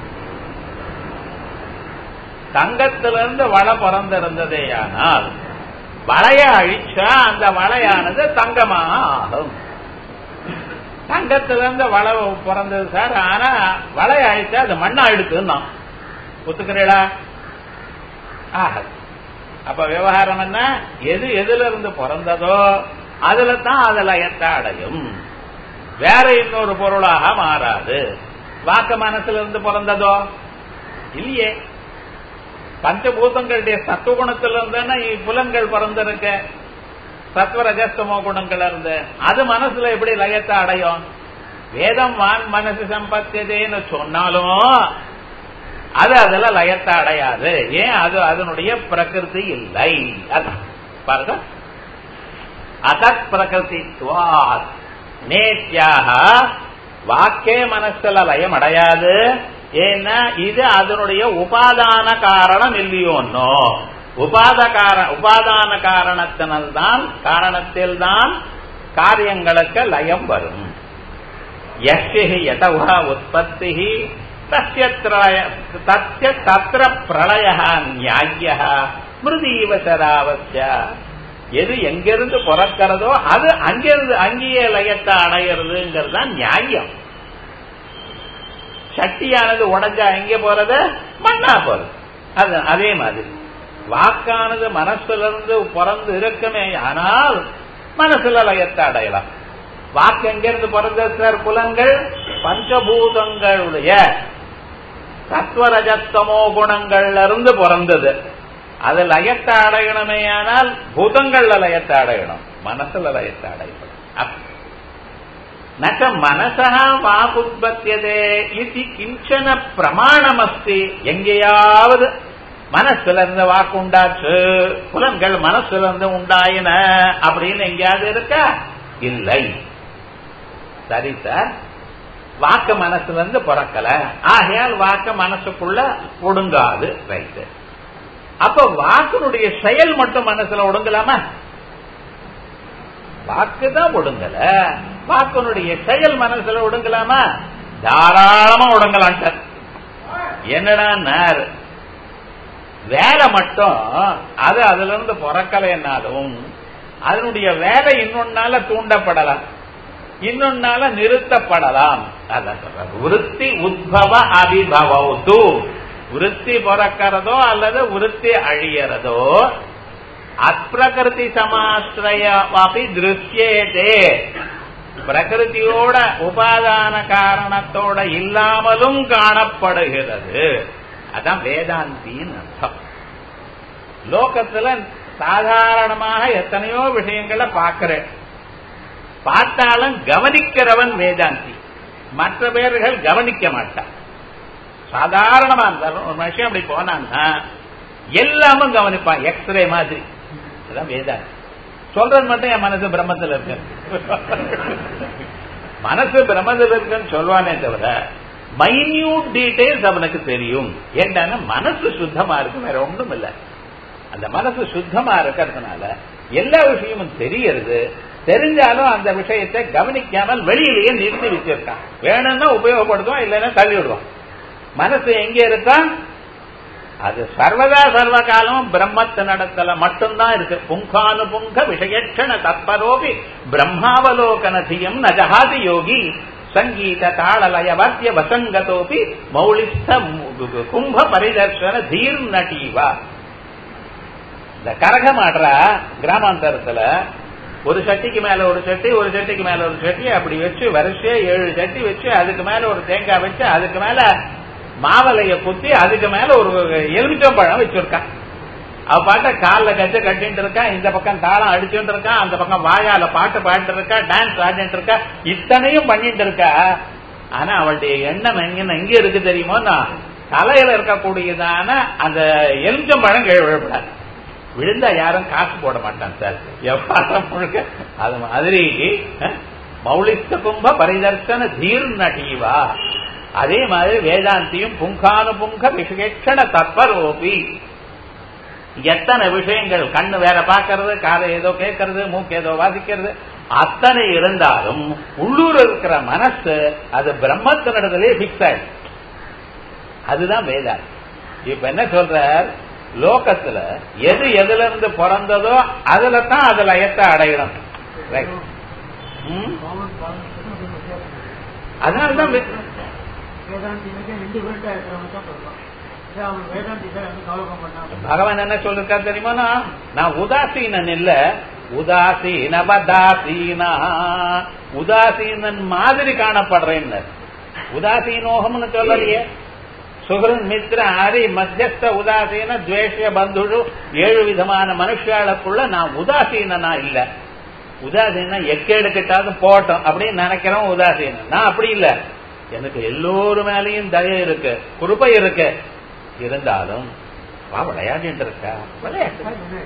Speaker 1: தங்கத்திலிருந்து வளை பிறந்திருந்ததேயானால் வளைய அழிச்சா அந்த வளையானது தங்கமாக ஆகும் தங்கத்திலிருந்து வளை பிறந்தது சார் ஆனா வளைய அழிச்சா அது மண்ணா எடுத்துன்னா ஒத்துக்கிறீங்களா ஆகாது அப்ப விவகாரம் என்ன எது எதுல இருந்து பிறந்ததோ அதுல தான் அது லயத்தை அடையும் வேற இன்னொரு பொருளாக மாறாது வாக்க மனசுல இருந்து பிறந்ததோ இல்லையே பஞ்சபூதங்களுடைய சத்துவகுணத்துல இருந்தா புலன்கள் பிறந்திருக்க சத்வரஜஸ்தமோ குணங்கள் இருந்து அது மனசுல எப்படி லயத்தை அடையும் வேதம் வான் மனசு சம்பத்தியதேன்னு சொன்னாலும் அது அதுல லயத்தை அடையாது ஏன் அது அதனுடைய பிரகிருதி இல்லை பாருங்க அசத் பிரகிருதித்வாத் நேத்தியாக வாக்கே மனசுல லயம் அடையாது ஏன்னா இது அதனுடைய உபாதான காரணம் இல்லையோன்னோ உபாத கார உபாதான காரணத்தினால்தான் காரணத்தில் தான் காரியங்களுக்கு லயம் வரும் யசி யதவா உற்பத்தி தஸ்ய தத்திர பிரளய நியாய மிருதீவ சராவசிய எது எங்கிருந்து பிறக்கிறதோ அது அங்கிருந்து அங்கேயே லயத்தை அடையிறதுங்கிறது தான் நியாயம் சக்தியானது உடஞ்சா எங்க போறது மண்ணா போறது அது அதே மாதிரி வாக்கானது மனசுல இருந்து பிறந்து இருக்குமே ஆனால் மனசுல லயத்தை அடையலாம் வாக்கு எங்கிருந்து பிறந்தது சார் புலங்கள் பஞ்சபூதங்களுடைய சத்வரஜத்தமோ குணங்கள்ல இருந்து பிறந்தது அது லயத்தை அடையணுமே ஆனால் பூதங்கள்ல லயத்தை அடையணும் மனசுல லயத்தை அடையணும் நச்ச மனசா வாக்குத்பத்தியதே இது கிஞ்சன பிரமாணமஸ்தி எங்கேயாவது மனசுல இருந்து வாக்கு உண்டாச்சு புலன்கள் மனசுல இருந்து உண்டாயின அப்படின்னு எங்கேயாவது இருக்கா இல்லை சரி சார் வாக்க மனசுல இருந்து பிறக்கல ஆகையால் வாக்க மனசுக்குள்ள ஒடுங்காது ரைட்டு அப்ப வாக்கினுடைய செயல் மட்டும் மனசுல ஒடுங்கலாமா வாக்கு தான் ஒடுங்கல வாக்கினுடைய செயல் மனசுல ஒடுங்கலாமா தாராளமா ஒடுங்கலாம் என்னடா வேலை மட்டும் அது அதுல இருந்து பிறக்கலைன்னாலும் அதனுடைய வேலை இன்னொன்னால தூண்டப்படலாம் இன்னொன்னால நிறுத்தப்படலாம் அதான் சொல்ற விருத்தி உத்பவ அபிபவது விருத்தி பிறக்கிறதோ அல்லது விருத்தி அழியறதோ அப்பிரகிருதி சமாசிரயவாபி திருஷ்யேதே பிரகிருதியோட உபாதான காரணத்தோட இல்லாமலும் காணப்படுகிறது அதான் வேதாந்தின்னு அர்த்தம் லோகத்துல சாதாரணமாக எத்தனையோ விஷயங்களை பார்க்கிறேன் பார்த்தாலும் கவனிக்கிறவன் வேதாந்தி மற்ற பேர்கள் கவனிக்க மாட்டான் சாதாரணமா இருந்தாலும் ஒரு மனுஷன் அப்படி போனான்னா எல்லாமும் கவனிப்பான் எக்ஸ்ரே மாதிரி அதான் வேதாந்தி சொல்றது மட்டும் என் மனசு பிரம்மத்தில் இருக்கு மனசு பிரம்மத்தில் இருக்குன்னு சொல்வானே தவிர மைன்யூட் டீடைல்ஸ் அவனுக்கு தெரியும் ஏண்டான மனசு சுத்தமா இருக்கு வேற ஒன்றும் இல்லை அந்த மனசு சுத்தமா இருக்கிறதுனால எல்லா விஷயமும் தெரியறது தெரிஞ்சாலும் அந்த விஷயத்தை கவனிக்காமல் வெளியிலேயே நிறுத்தி வச்சிருக்கான் வேணும்னா உபயோகப்படுத்துவான் இல்லைன்னா தள்ளி விடுவான் மனசு எங்க இருக்கா அது சர்வதா சர்வ காலமும் பிரம்மத்து நடத்தல மட்டும்தான் இருக்கு புங்கானு புங்க விஷயட்சண தற்பரோபி பிரம்மாவலோகன தியம் நஜகாதி யோகி சங்கீத தாளலய வாத்திய வசங்கதோபி மௌலிஸ்த கும்ப பரிதர்ஷன தீர் நட்டீவா இந்த கரகம் ஆடுறா கிராமாந்தரத்துல ஒரு சட்டிக்கு மேல ஒரு சட்டி ஒரு சட்டிக்கு மேல ஒரு சட்டி அப்படி வச்சு வரிசையா ஏழு சட்டி வச்சு அதுக்கு மேல ஒரு தேங்காய் வச்சு அதுக்கு மேல மாவலைய குத்தி அதுக்கு மேல ஒரு எலுமிச்சம்பழம் வச்சிருக்கான் அவ பாட்ட காலில் கச்ச கட்டிட்டு இருக்கா இந்த பக்கம் தாளம் அடிச்சுட்டு இருக்கா அந்த பக்கம் வாயால பாட்டு பாடிட்டு இருக்கா டான்ஸ் ஆடிட்டு இருக்கா இத்தனையும் பண்ணிட்டு இருக்கா ஆனா அவளுடைய எண்ணம் எங்க எங்க இருக்கு தெரியுமோ நான் தலையில இருக்கக்கூடியதான அந்த எலுமிச்சம்பழம் கீழே விழப்படாது விழுந்தா யாரும் காசு போட மாட்டான் சார் எவ்வாறு முழுக்க அது மாதிரி மௌலிஸ்த கும்ப பரிதர்சன தீர் நடீவா அதே மாதிரி வேதாந்தியும் புங்கானு புங்க விசேஷண தற்பரோபி எத்தனை விஷயங்கள் கண்ணு வேற பாக்கிறது காதை ஏதோ கேட்கறது மூக்கு ஏதோ வாசிக்கிறது அத்தனை இருந்தாலும் உள்ளூர் இருக்கிற மனசு அது பிரம்மத்தினிடத்திலே பிக்ஸ் ஆயிடுச்சு அதுதான் வேதாந்தி இப்ப என்ன சொல்றார் லோகத்துல எது எதுல இருந்து பிறந்ததோ அதுல தான் அது லயத்தை அடையணும் அதனாலதான் பகவான் என்ன சொல்லிருக்கா தெரியுமா நான் உதாசீனன் இல்ல உதாசீன வதாசீனா உதாசீனன் மாதிரி காணப்படுறேன் உதாசீனோகம்னு சொல்லலையே சுகரன் மித்ர ஹரி மத்தியஸ்த உதாசீன துவேஷ பந்துடு ஏழு விதமான மனுஷாளுக்குள்ள நான் உதாசீனா இல்ல உதாசீனா எக்கேடுக்கிட்டாவது போட்டோம் அப்படின்னு நினைக்கிறோம் உதாசீனம் நான் அப்படி இல்ல எனக்கு எல்லோரும் மேலேயும் தய இருக்கு குருப்பை இருக்கு இருந்தாலும் வா விளையாடிட்டு இருக்கா விளையாட்டு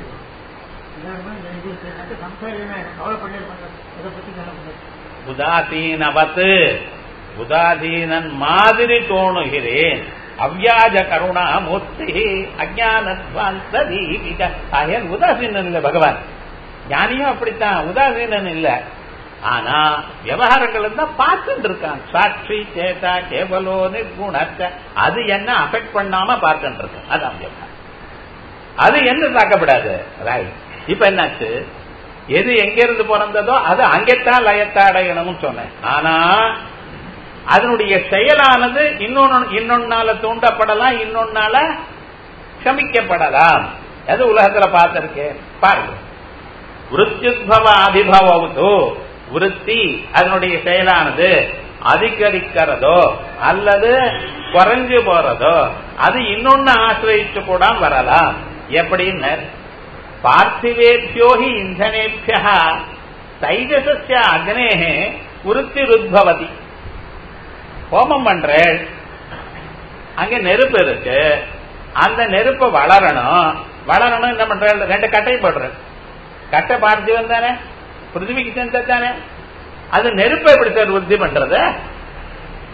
Speaker 1: உதாசீனவத்து உதாசீனன் மாதிரி தோணுகிறேன் அவ்யாஜ கருணா மூர்த்தி அஜானத்வாந்தீபிக ஆகியால் உதாசீனன் இல்ல பகவான் ஞானியும் அப்படித்தான் உதாசீனன் இல்ல ஆனா விவகாரங்கள் தான் பார்த்துட்டு இருக்கான் சாட்சி சேதா கேவலோ நிர்குணத்த அது என்ன அஃபெக்ட் பண்ணாம பார்த்துட்டு இருக்கான் அதான் விவகாரம் அது என்ன தாக்கப்படாது ரைட் இப்ப என்னாச்சு எது எங்க இருந்து பிறந்ததோ அது அங்கத்தான் லயத்தை அடையணும்னு சொன்னேன் ஆனா அதனுடைய செயலானது இன்னொன்னு இன்னொன்னால தூண்டப்படலாம் இன்னொன்னால சமிக்கப்படலாம் எது உலகத்துல பார்த்திருக்கேன் பாருங்க விருத்தியுத்பவ அபிபவத்தோ விருத்தி அதனுடைய செயலானது அதிகரிக்கிறதோ அல்லது குறைஞ்சு போறதோ அது இன்னொன்னு ஆசிரியிச்சு கூட வரலாம் எப்படின்னு பார்த்திவேபியோகி இந்தனேபியா தைஜசஸ்ய அக்னேகே விருத்தி ருத்பவதி ஹோமம் பண்றேன் அங்க நெருப்பு இருக்கு அந்த நெருப்பு வளரணும் வளரணும் என்ன பண்ற ரெண்டு கட்டை போடுறேன் கட்டை பார்த்திவன் தானே பிருத்திவிக்கு சேர்ந்தது தானே அது நெருப்பை எப்படி சார் விருத்தி பண்றது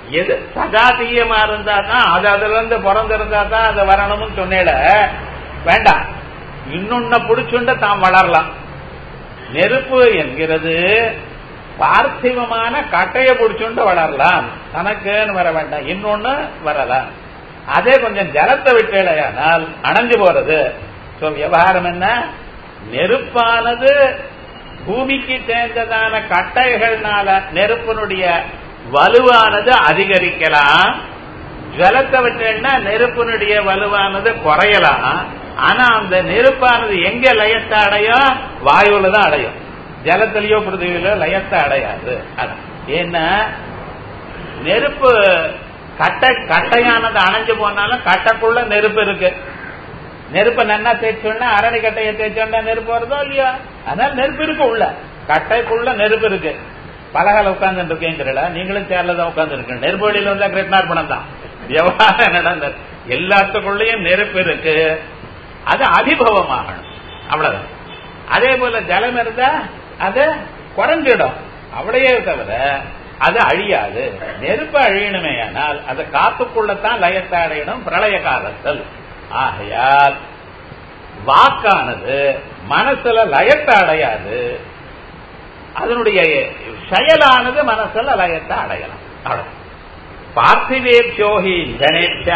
Speaker 1: எது சஜாத்தியமா இருந்தா தான் அது அதுல இருந்து பிறந்திருந்தா தான் அது வரணும்னு சொன்னேல வேண்டாம் இன்னொன்ன புடிச்சுண்ட தாம் வளரலாம் நெருப்பு என்கிறது பார்த்திவமான கட்டைய பிடிச்சுண்டு வளரலாம் தனக்குன்னு வர வேண்டாம் இன்னொன்னு வரலாம் அதே கொஞ்சம் ஜலத்தை விட்டேலையானால் அணைஞ்சு போறது சோ விவகாரம் என்ன நெருப்பானது பூமிக்கு சேர்ந்ததான கட்டைகள்னால நெருப்பினுடைய வலுவானது அதிகரிக்கலாம் ஜலத்தை விட்டேன்னா நெருப்பினுடைய வலுவானது குறையலாம் ஆனா அந்த நெருப்பானது எங்க லயத்தை அடையும் வாயுல தான் அடையும் ஜலத்திலேயோ பிருத்திவிலோ லயத்தை அடையாது அதான் ஏன்னா நெருப்பு கட்டை கட்டையானது அணைஞ்சு போனாலும் கட்டைக்குள்ள நெருப்பு இருக்கு நெருப்ப நன்னா தேய்ச்சோன்னா அரளி கட்டையை தேய்ச்சோன்னா நெருப்பு வருதோ இல்லையா அதனால நெருப்பு இருக்கு உள்ள கட்டைக்குள்ள நெருப்பு இருக்கு பலகால உட்கார்ந்து இருக்கேங்கிறல நீங்களும் சேர்ல தான் உட்கார்ந்து இருக்கு நெருப்பு வழியில வந்தா கிருஷ்ணார்பணம் தான் விவகாரம் நடந்தது எல்லாத்துக்குள்ளேயும் நெருப்பு இருக்கு அது அதிபவமாகணும் அவ்வளவுதான் அதே போல ஜலம் இருந்தா அது குறைஞ்சிடும் அவ்வளையே தவிர அது அழியாது நெருப்பு அழியணுமே ஆனால் அது காத்துக்குள்ளத்தான் லயத்தை அடையணும் பிரளய காலத்தில் ஆகையால் வாக்கானது மனசுல லயத்தை அடையாது அதனுடைய செயலானது மனசுல லயத்தை அடையலாம் அவ்வளவு பார்த்திவேபியோகி ஜனேச்சா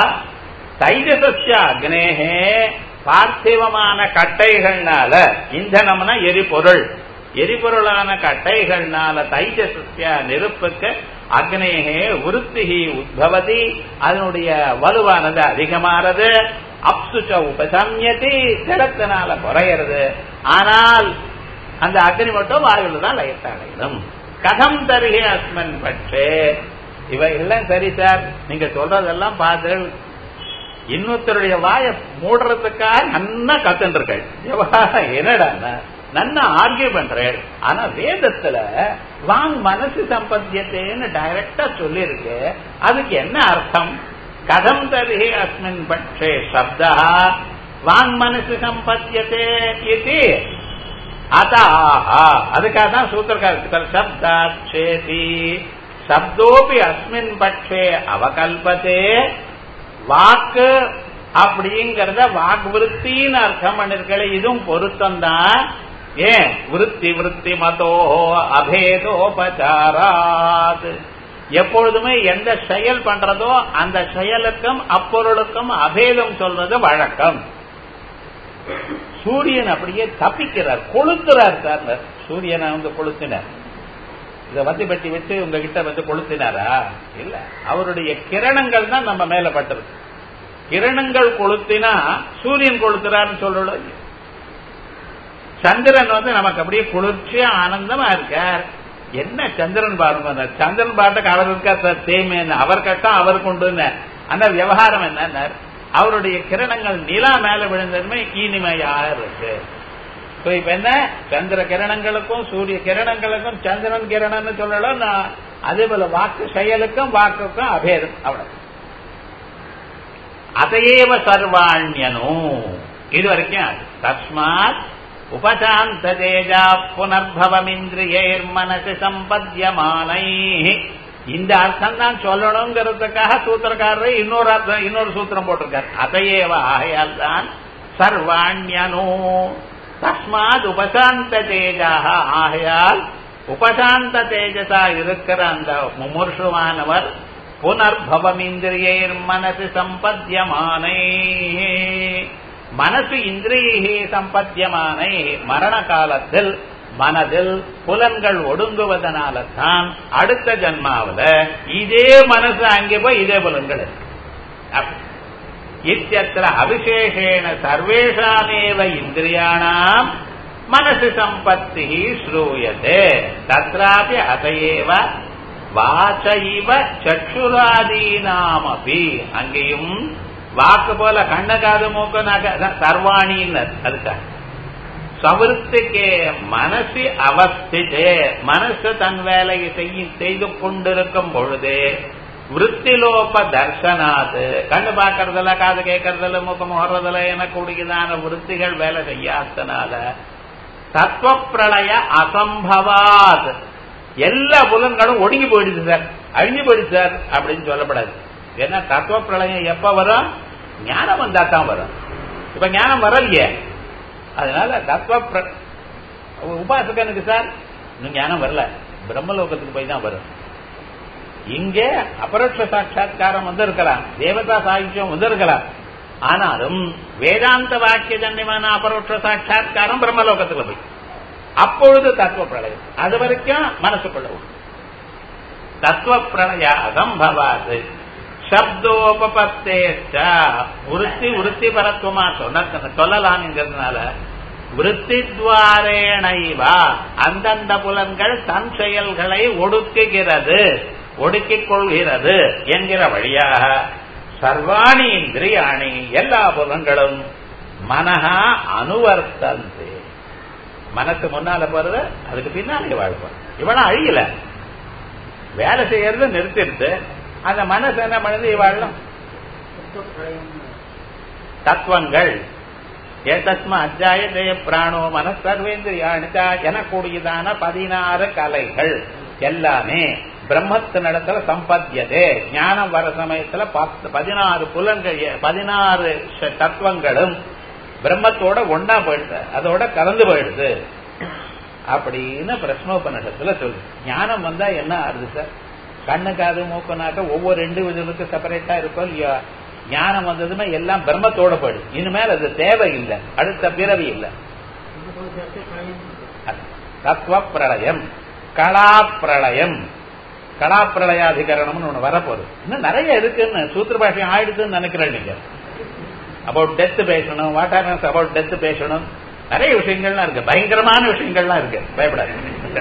Speaker 1: தைஜசஸ்ய அக்னேகே பார்த்திவமான கட்டைகள்னால இந்தனம்னா எரிபொருள் எரிபொருளான கட்டைகள்னால தைஜசஸ்ய நெருப்புக்கு அக்னேகே உருத்திகி உத்பவதி அதனுடைய வலுவானது அதிகமாறது அப்சுச்ச உபசம்யதி ஜலத்தினால குறையிறது ஆனால் அந்த அக்னி மட்டும் வாயுல தான் லயத்தை அடையணும் கதம் தருகே அஸ்மன் பட்சே இவைகள்லாம் சரி சார் நீங்க சொல்றதெல்லாம் பார்த்து இன்னொருத்தருடைய வாய மூடுறதுக்காக நன்னா கத்துருக்கள் விவகாரம் என்னடா நன்னா ஆர்கியூ பண்றேன் ஆனா வேதத்துல வாங் மனசு சம்பத்தியத்தேன்னு டைரக்டா சொல்லியிருக்கு அதுக்கு என்ன அர்த்தம் கதம் தருகே அஸ்மின் பட்சே சப்தா வாங் மனசு சம்பத்தியத்தே இது அதாஹா அதுக்காக தான் சூத்திரக்கார சப்தாட்சேதி சப்தோபி அஸ்மின் பட்சே அவகல்பத்தே வாக்கு அப்படிங்கறத வாக் விருத்தின்னு அர்த்தம் பண்ணிருக்கல இதுவும் பொருத்தம் தான் ஏன் விருத்தி விருத்தி மதோ அபேதோபச்சாராத் எப்பொழுதுமே எந்த செயல் பண்றதோ அந்த செயலுக்கும் அப்பொருளுக்கும் அபேதம் சொல்றது வழக்கம் சூரியன் அப்படியே தப்பிக்கிறார் கொளுத்துறார் சார் சூரியனை வந்து கொளுத்தினார் இத வந்து பட்டி வச்சு உங்ககிட்ட வந்து கொளுத்தினாரா இல்ல அவருடைய கிரணங்கள் தான் நம்ம மேல பட்டது கிரணங்கள் கொளுத்தினா சூரியன் கொளுத்துறாருன்னு சொல்லணும் சந்திரன் வந்து நமக்கு அப்படியே குளிர்ச்சியா ஆனந்தமா இருக்கார் என்ன சந்திரன் பாருங்க சந்திரன் பாட்டுக்கு அவர் இருக்கா சார் தேமேன்னு அவர் கட்டம் அவர் கொண்டு அந்த விவகாரம் என்ன அவருடைய கிரணங்கள் நிலா மேல விழுந்ததுமே இனிமையா இருக்கு இப்ப என்ன சந்திர கிரணங்களுக்கும் சூரிய கிரணங்களுக்கும் சந்திரன் கிரணம்னு சொல்லலாம் நான் அதே போல வாக்கு செயலுக்கும் வாக்குக்கும் அபேதம் அவ்வளவு அதையேவ சர்வாண்யனும் இது வரைக்கும் அது தஸ்மாத் உபசாந்த தேஜா புனர்பவமிந்திரியர் மனசு சம்பத்தியமானை இந்த அர்த்தம் தான் சொல்லணுங்கிறதுக்காக சூத்திரக்காரர் இன்னொரு அர்த்தம் இன்னொரு சூத்திரம் போட்டிருக்கார் அதையேவ ஆகையால் தான் சர்வாண்யனோ தஸ்மாத் உபசாந்த தேஜாக ஆகையால் உபசாந்த தேஜசா இருக்கிற அந்த முமுர்ஷுவானவர் புனர்பவம் இந்திரியர் மனசு சம்பத்தியமானை மனசு இந்திரியே சம்பத்தியமானை மரண காலத்தில் மனதில் புலன்கள் ஒடுங்குவதனால தான் அடுத்த ஜன்மாவில இதே மனசு அங்கே போய் இதே புலன்கள் இருக்கு இத்தியத்திர அவிசேஷேண சர்வேஷாமேவ இந்திரியாணாம் மனசு சம்பத்தி ஸ்ரூயதே தத்ராபி அதையேவ வாச்சைவ சக்ஷுராதீனாமபி அங்கேயும் வாக்கு போல கண்ண காது மூக்கு நக சர்வாணின்னு அதுக்காக சவிருத்திக்கே மனசு அவஸ்திதே மனசு தன் வேலையை செய்து கொண்டிருக்கும் பொழுது விற்த்திலோப தர்சனாது கண்ணு பார்க்கறதில்ல காது கேட்கறதில்ல முகம் முகறதில்ல எனக்கூடியதான விற்த்திகள் வேலை செய்யாதனால தத்துவ பிரளய அசம்பவாத் எல்லா புலன்களும் ஒடுங்கி போயிடுது சார் அழிஞ்சு போயிடுச்சார் அப்படின்னு சொல்லப்படாது ஏன்னா தத்துவ பிரளயம் எப்ப வரும் ஞானம் வந்தா தான் வரும் இப்ப ஞானம் வரலையே அதனால தத்துவ பிர- உபாசகனுக்கு சார் இன்னும் ஞானம் வரல பிரம்மலோகத்துக்கு போய் தான் வரும் இங்கே அபரோட்ச சாட்சா்காரம் வந்து இருக்கலாம் தேவதா சாகித்யம் வந்து இருக்கலாம் ஆனாலும் வேதாந்த வாக்கிய ஜன்யமான அபரோட்ச சாட்சா்காரம் பிரம்மலோகத்துல போய் அப்பொழுது தத்துவ பிரளயம் அது வரைக்கும் மனசுக்குள்ள உண்டு. தத்துவ பிரளய அசம்பவாது சப்தோபபத்தேஷ்ட உருத்தி உருத்தி பரத்துவமா சொன்ன சொல்லலாம்ங்கிறதுனால விருத்தித்வாரேணைவா அந்தந்த புலன்கள் தன் செயல்களை ஒடுக்குகிறது ஒடுக்கிக் கொள்கிறது என்கிற வழியாக சர்வாணி இந்திரியாணி எல்லா புலன்களும் மனஹா அனுவர்த்தந்தே மனசு முன்னால போறது அதுக்கு பின்னாலே வாழ்ப்போம் இவனும் அழியல வேலை செய்யறது நிறுத்திடுது அந்த மனசு என்ன பண்ணுது இவாளும் தத்துவங்கள் ஏதஸ்மா அத்தியாய பிராணோ மன சர்வேந்திரியாணிதா எனக்கூடியதான பதினாறு கலைகள் எல்லாமே பிரம்மத்தினிடத்துல சம்பத்தியதே ஞானம் வர சமயத்துல பத்து பதினாறு புலன்கள் பதினாறு ச- தத்துவங்களும் பிரம்மத்தோட ஒன்னா போயிடுது அதோட கலந்து போயிடுது அப்படின்னு பிரஸ்னோபனிஷத்துல சொல்லு ஞானம் வந்தா என்ன ஆறுது சார் கண்ணு காது மூக்கு நாக்க ஒவ்வொரு இண்டிவிஜுவலுக்கும் செப்பரேட்டா இருக்கும் இல்லையா ஞானம் வந்ததுமே எல்லாம் பிரம்மத்தோட போயிடுது இனிமேல் அது தேவை இல்லை அடுத்த பிறவி இல்லை தத்துவ பிரளயம் கலா பிரளயம் கலா பிரளயாதிகரணம்னு ஒண்ணு வரப்போகுது இன்னும் நிறைய இருக்குன்னு சூத்திர பாஷையம் ஆயிடுதுன்னு நினைக்கிறேன் நீங்க அபவுட் டெத் பேசணும் வாட் ஹேப்பன்ஸ் அபவுட் டெத் பேசணும் நிறைய விஷயங்கள்லாம் இருக்கு பயங்கரமான விஷயங்கள்லாம் இருக்கு பயப்படாது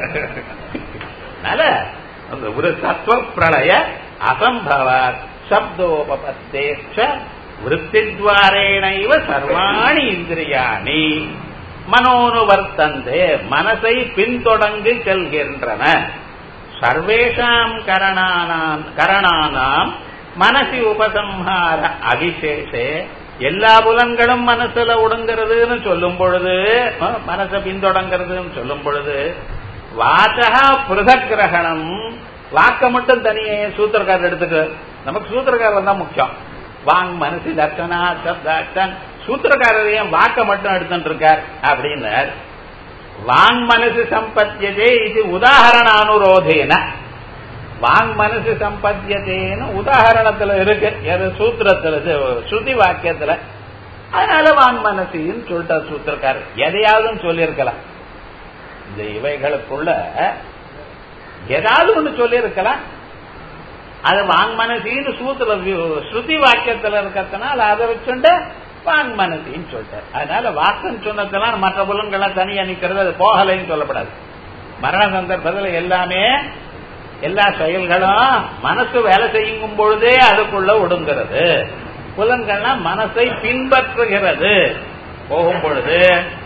Speaker 1: அதனால அந்த ஒரு தத்துவ பிரளய அசம்பவாத் சப்தோபபத்தேச்ச விற்த்தித்வாரேணைவ சர்வாணி இந்திரியாணி மனோனுவர்த்தந்தே மனசை பின்தொடங்கி செல்கின்றன சர்வேஷாம் கரணானாம் கரணானாம் மனசி உபசம்ஹார அவிசேஷே எல்லா புலன்களும் மனசுல ஒடுங்கிறதுன்னு சொல்லும் பொழுது அஹ், மனசை பின்தொடங்கிறதுன்னு சொல்லும் பொழுது வாசகா பிருதக் கிரகணம் வாக்க மட்டும் தனியே சூத்திரக்காரர் எடுத்துக்க நமக்கு சூத்திரக்காரர் தான் முக்கியம் வாங் மனசு தர்ஷனா சப்தாட்சன் சூத்திரக்காரரையும் வாக்க மட்டும் எடுத்துட்டு இருக்கார் அப்படின்னார் வாங் மனசு சம்பத்தியதே இது உதாகரண அனுரோதேன வாங் மனசு சம்பத்தியதேன்னு உதாகரணத்துல இருக்கு எது சூத்திரத்துல இது ஸ்ருதி வாக்கியத்துல அதனால வாங் மனசின்னு சொல்லிட்டார் சூத்திரக்காரர் எதையாவது சொல்லியிருக்கலாம் இந்த இவைகளுக்குள்ள ஏதாவது ஒண்ணு சொல்லியிருக்கலாம் அது வாங் மனசின்னு சூத்திர ஸ்ருதி வாக்கியத்துல இருக்கிறதுனால அதை வச்சுட்டு வாங் மனசின்னு சொல்லிட்டார் அதனால வாக்குன்னு சொன்னதெல்லாம் மற்ற புலன்களை தனியா நிக்கிறது அது போகலைன்னு சொல்லப்படாது மரண சந்தர்ப்பத்தில் எல்லாமே எல்லா செயல்களும் மனசு வேலை செய்யும் பொழுதே அதுக்குள்ள ஒடுங்கிறது புலன்கள்லாம் மனசை பின்பற்றுகிறது போகும் பொழுது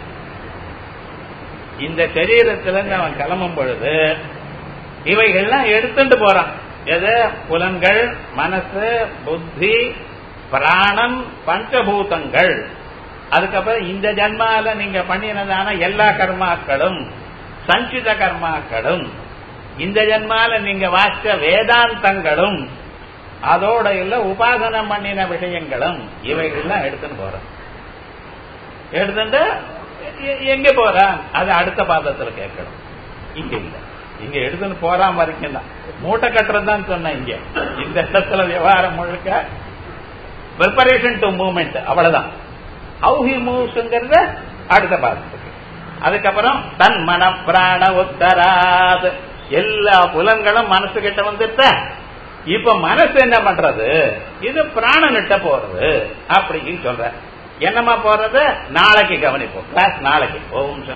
Speaker 1: இந்த சரீரத்திலிருந்து அவன் கிளம்பும் பொழுது இவைகள்லாம் எடுத்துட்டு போறான் எது புலன்கள் மனசு புத்தி பிராணம் பஞ்சபூதங்கள் அதுக்கப்புறம் இந்த ஜன்மால நீங்க பண்ணினதான எல்லா கர்மாக்களும் சஞ்சித கர்மாக்களும் இந்த ஜன்மால நீங்க வாசிச்ச வேதாந்தங்களும் அதோட இல்ல உபாசனம் பண்ணின விஷயங்களும் இவைகள்லாம் எடுத்துன்னு போறோம் எடுத்துட்டு எ- எங்க போறான் அது அடுத்த பாதத்துல கேட்கணும் இங்க இல்ல இங்க எடுத்துன்னு போறான் வரைக்கும் தான் மூட்டை கட்டுறது தான் சொன்னேன் இங்க இந்த இடத்துல விவகாரம் முழுக்க ப்ரிப்பரேஷன் டு மூவ்மெண்ட் அவ்வளவுதான் ஹவு ஹி மூவ்ஸ்ங்கிறத அடுத்த பாதத்துக்கு அதுக்கப்புறம் தன் மன பிராண உத்தராத் எல்லா புலன்களும் மனசு கிட்ட வந்துட்ட இப்ப மனசு என்ன பண்றது இது பிராணனிட்ட போறது அப்படின்னு சொல்ற என்னமா போறது நாளைக்கு கவனிப்போம் கிளாஸ் நாளைக்கு ஓம் சக்தி.